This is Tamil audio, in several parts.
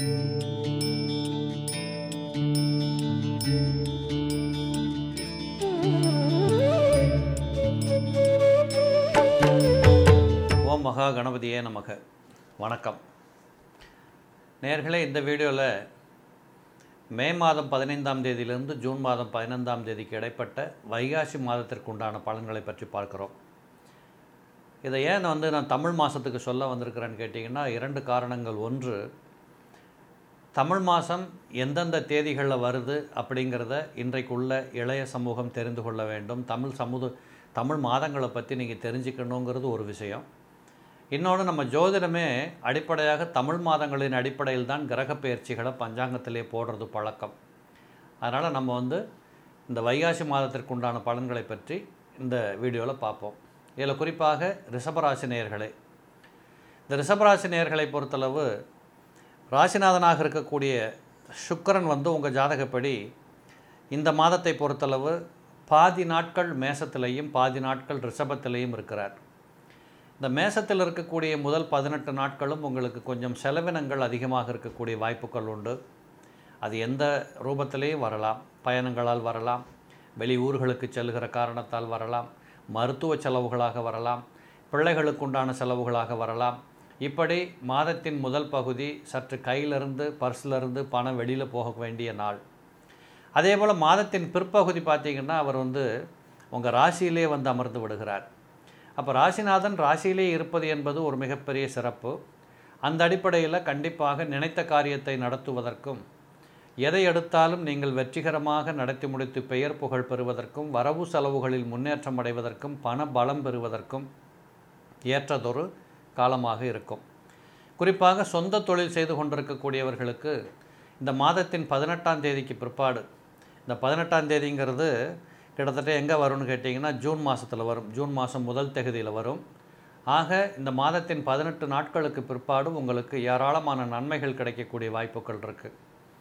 ஓம் மகா கணபதியே நமக வணக்கம் நேர்களே இந்த வீடியோவில் மே மாதம் பதினைந்தாம் தேதியிலிருந்து ஜூன் மாதம் பதினைந்தாம் தேதிக்கு இடைப்பட்ட வைகாசி மாதத்திற்கு உண்டான பலன்களை பற்றி பார்க்குறோம் இதை ஏன் வந்து நான் தமிழ் மாதத்துக்கு சொல்ல வந்திருக்கிறேன்னு கேட்டிங்கன்னா இரண்டு காரணங்கள் ஒன்று தமிழ் மாதம் எந்தெந்த தேதிகளில் வருது அப்படிங்கிறத இன்றைக்குள்ள இளைய சமூகம் தெரிந்து கொள்ள வேண்டும் தமிழ் சமூக தமிழ் மாதங்களை பற்றி நீங்கள் தெரிஞ்சுக்கணுங்கிறது ஒரு விஷயம் இன்னொன்று நம்ம ஜோதிடமே அடிப்படையாக தமிழ் மாதங்களின் அடிப்படையில் தான் கிரக பயிற்சிகளை பஞ்சாங்கத்திலே போடுறது பழக்கம் அதனால் நம்ம வந்து இந்த வைகாசி மாதத்திற்கு உண்டான பலன்களை பற்றி இந்த வீடியோவில் பார்ப்போம் இதில் குறிப்பாக ரிஷபராசி நேயர்களே இந்த ரிஷபராசி நேயர்களை பொறுத்தளவு ராசிநாதனாக இருக்கக்கூடிய சுக்கிரன் வந்து உங்கள் ஜாதகப்படி இந்த மாதத்தை பொறுத்தளவு பாதி நாட்கள் மேசத்திலையும் பாதி நாட்கள் ரிஷபத்திலையும் இருக்கிறார் இந்த மேசத்தில் இருக்கக்கூடிய முதல் பதினெட்டு நாட்களும் உங்களுக்கு கொஞ்சம் செலவினங்கள் அதிகமாக இருக்கக்கூடிய வாய்ப்புகள் உண்டு அது எந்த ரூபத்திலேயும் வரலாம் பயணங்களால் வரலாம் வெளி ஊர்களுக்கு செல்கிற காரணத்தால் வரலாம் மருத்துவ செலவுகளாக வரலாம் பிள்ளைகளுக்குண்டான செலவுகளாக வரலாம் இப்படி மாதத்தின் முதல் பகுதி சற்று கையிலிருந்து பர்ஸிலிருந்து பணம் வெளியில் போக வேண்டிய நாள் அதே போல் மாதத்தின் பிற்பகுதி பார்த்திங்கன்னா அவர் வந்து உங்கள் ராசியிலே வந்து அமர்ந்து விடுகிறார் அப்போ ராசிநாதன் ராசியிலே இருப்பது என்பது ஒரு மிகப்பெரிய சிறப்பு அந்த அடிப்படையில் கண்டிப்பாக நினைத்த காரியத்தை நடத்துவதற்கும் எதை எடுத்தாலும் நீங்கள் வெற்றிகரமாக நடத்தி முடித்து பெயர் புகழ் பெறுவதற்கும் வரவு செலவுகளில் முன்னேற்றம் அடைவதற்கும் பண பலம் பெறுவதற்கும் ஏற்றதொரு காலமாக இருக்கும் குறிப்பாக சொந்த தொழில் செய்து கொண்டிருக்கக்கூடியவர்களுக்கு இந்த மாதத்தின் பதினெட்டாம் தேதிக்கு பிற்பாடு இந்த பதினெட்டாம் தேதிங்கிறது கிட்டத்தட்ட எங்கே வரும்னு கேட்டிங்கன்னா ஜூன் மாதத்தில் வரும் ஜூன் மாதம் முதல் தேதியில் வரும் ஆக இந்த மாதத்தின் பதினெட்டு நாட்களுக்கு பிற்பாடு உங்களுக்கு ஏராளமான நன்மைகள் கிடைக்கக்கூடிய வாய்ப்புகள் இருக்குது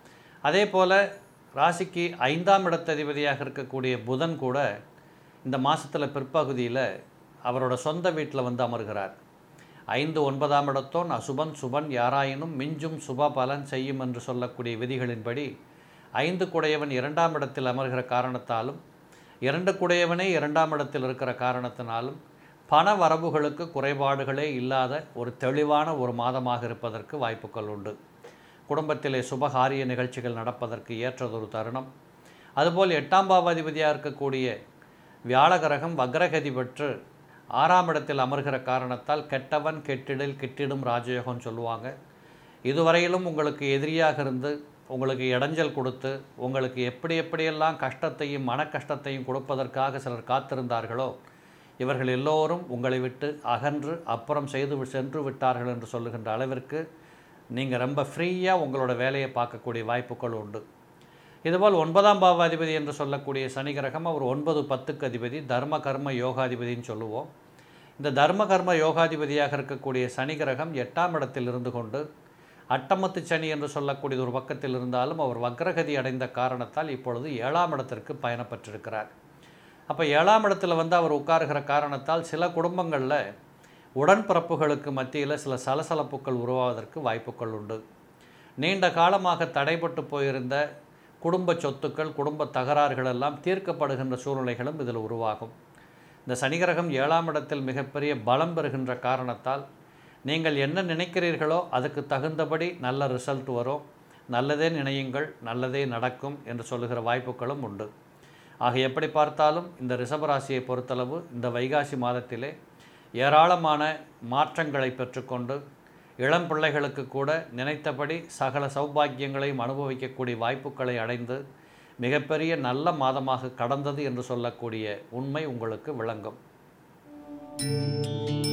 அதே போல் ராசிக்கு ஐந்தாம் இடத்ததிபதியாக இருக்கக்கூடிய புதன் கூட இந்த மாதத்தில் பிற்பகுதியில் அவரோட சொந்த வீட்டில் வந்து அமர்கிறார் ஐந்து ஒன்பதாம் இடத்தோன் அசுபன் சுபன் யாராயினும் மிஞ்சும் சுப பலன் செய்யும் என்று சொல்லக்கூடிய விதிகளின்படி ஐந்து குடையவன் இரண்டாம் இடத்தில் அமர்கிற காரணத்தாலும் இரண்டு குடையவனே இரண்டாம் இடத்தில் இருக்கிற காரணத்தினாலும் பண வரவுகளுக்கு குறைபாடுகளே இல்லாத ஒரு தெளிவான ஒரு மாதமாக இருப்பதற்கு வாய்ப்புகள் உண்டு குடும்பத்திலே சுபகாரிய நிகழ்ச்சிகள் நடப்பதற்கு ஏற்றதொரு தருணம் அதுபோல் எட்டாம் பாவாதிபதியாக இருக்கக்கூடிய வியாழகிரகம் வக்ரகதி பெற்று ஆறாம் இடத்தில் அமர்கிற காரணத்தால் கெட்டவன் கெட்டிடில் கிட்டிடும் ராஜயோகம் சொல்லுவாங்க இதுவரையிலும் உங்களுக்கு எதிரியாக இருந்து உங்களுக்கு இடைஞ்சல் கொடுத்து உங்களுக்கு எப்படி எப்படியெல்லாம் கஷ்டத்தையும் மன கஷ்டத்தையும் கொடுப்பதற்காக சிலர் காத்திருந்தார்களோ இவர்கள் எல்லோரும் உங்களை விட்டு அகன்று அப்புறம் செய்து சென்று விட்டார்கள் என்று சொல்லுகின்ற அளவிற்கு நீங்கள் ரொம்ப ஃப்ரீயாக உங்களோட வேலையை பார்க்கக்கூடிய வாய்ப்புகள் உண்டு இதுபோல் ஒன்பதாம் பாவாதிபதி என்று சொல்லக்கூடிய சனி கிரகம் அவர் ஒன்பது பத்துக்கு அதிபதி தர்ம கர்ம யோகாதிபதின்னு சொல்லுவோம் இந்த தர்ம கர்ம யோகாதிபதியாக இருக்கக்கூடிய சனி கிரகம் எட்டாம் இடத்தில் இருந்து கொண்டு அட்டமத்து சனி என்று சொல்லக்கூடியது ஒரு பக்கத்தில் இருந்தாலும் அவர் வக்ரகதி அடைந்த காரணத்தால் இப்பொழுது ஏழாம் இடத்திற்கு பயணப்பட்டிருக்கிறார் அப்போ ஏழாம் இடத்துல வந்து அவர் உட்காருகிற காரணத்தால் சில குடும்பங்களில் உடன்பிறப்புகளுக்கு மத்தியில் சில சலசலப்புகள் உருவாவதற்கு வாய்ப்புகள் உண்டு நீண்ட காலமாக தடைப்பட்டு போயிருந்த குடும்ப சொத்துக்கள் குடும்ப தகராறுகள் எல்லாம் தீர்க்கப்படுகின்ற சூழ்நிலைகளும் இதில் உருவாகும் இந்த சனிகிரகம் ஏழாம் இடத்தில் மிகப்பெரிய பலம் பெறுகின்ற காரணத்தால் நீங்கள் என்ன நினைக்கிறீர்களோ அதுக்கு தகுந்தபடி நல்ல ரிசல்ட் வரும் நல்லதே நினையுங்கள் நல்லதே நடக்கும் என்று சொல்லுகிற வாய்ப்புகளும் உண்டு ஆக எப்படி பார்த்தாலும் இந்த ரிஷபராசியை பொறுத்தளவு இந்த வைகாசி மாதத்திலே ஏராளமான மாற்றங்களை பெற்றுக்கொண்டு இளம் பிள்ளைகளுக்கு கூட நினைத்தபடி சகல சௌபாக்கியங்களையும் அனுபவிக்கக்கூடிய வாய்ப்புகளை அடைந்து மிகப்பெரிய நல்ல மாதமாக கடந்தது என்று சொல்லக்கூடிய உண்மை உங்களுக்கு விளங்கும்